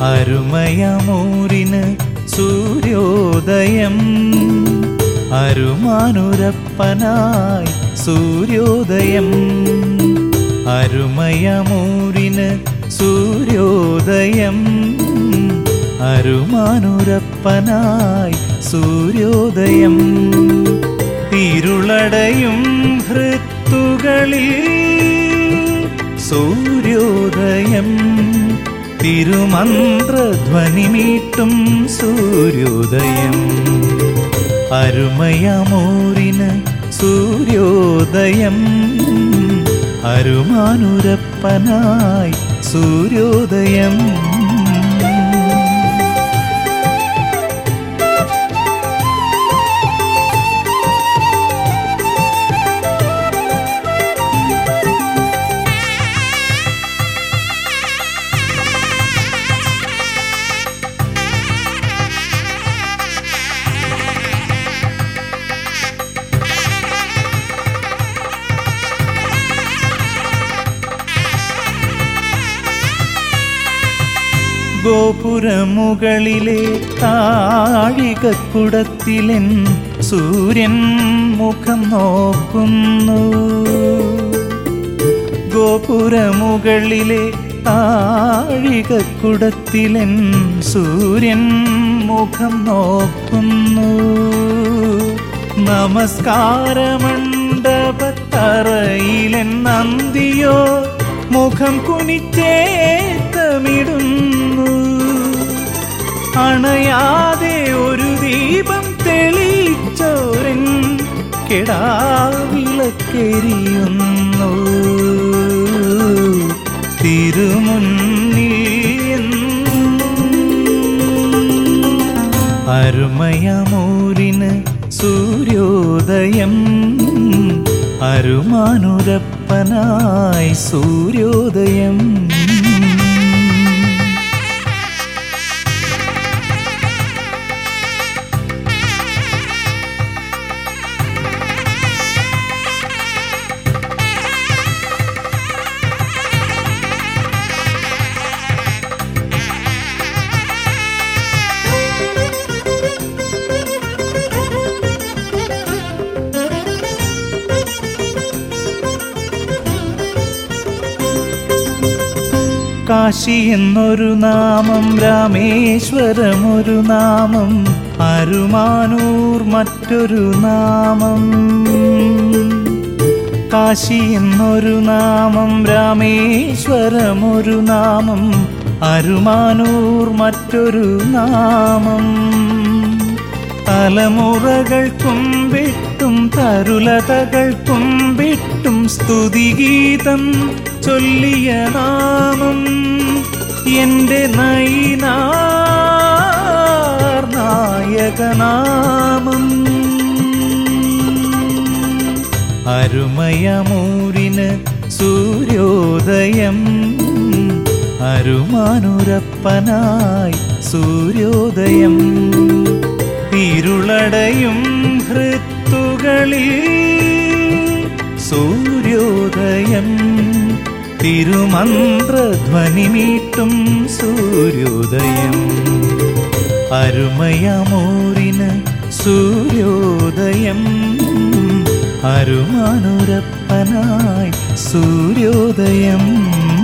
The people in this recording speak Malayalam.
അരുമയമൂരിന് സൂര്യോദയം അരുമാനുരപ്പനായി സൂര്യോദയം അരുമയമൂരിന് സൂര്യോദയം അരുമാനുരപ്പനായി സൂര്യോദയം ഇരുളടയും ഹൃത്തുകളിൽ സൂര്യോദയം തിരുമന്ത്രധ്വനിമീട്ടും സൂര്യോദയം അരുമയമൂരിന് സൂര്യോദയം അരുമാനുരപ്പനായി സൂര്യോദയം ഗോപുരമുകളിലെ താഴികക്കുടത്തിലെൻ സൂര്യൻ മുഖം നോക്കുന്നു ഗോപുരമുകളിലെ താഴികക്കുടത്തിലെൻ സൂര്യൻ മുഖം നോക്കുന്നു നമസ്കാരമണ്ഡപത്തറയിലെൻ നന്ദിയോ മുഖം കുനിച്ചേത്തമിടുന്നു അണയാതെ ഒരു ദീപം തെളിച്ചോരൻ കെടാവിളക്കെരിയുന്നു തിരുമുന്നിൽ അരുമയമൂരിന് സൂര്യോദയം അരുമാനുരപ്പനായി സൂര്യോദയം കാശി എന്നൊരു നാമം രാമേശ്വരമൊരു നാമം അരുമാനൂർ മറ്റൊരു നാമം കാശി എന്നൊരു നാമം രാമേശ്വരമൊരു നാമം അരുമാനൂർ മറ്റൊരു നാമം തലമുറകൾ കുമ്പിട്ടും തരുലതകൾ കുമ്പിട്ടും സ്തുതിഗീതം ചൊല്ലിയ നാമം എൻ്റെ നയിനാർ നായകനാമം അരുമയമൂരിന് സൂര്യോദയം അരുമാനുരപ്പനായി സൂര്യോദയം ഇരുളടയും ഹൃത്തുകളിൽ സൂര്യോദയം തിരുമന്ത്രധ്വനിമീട്ടും സൂര്യോദയം അരുമയമൂരിന് സൂര്യോദയം അരുമാനുരപ്പനായി സൂര്യോദയം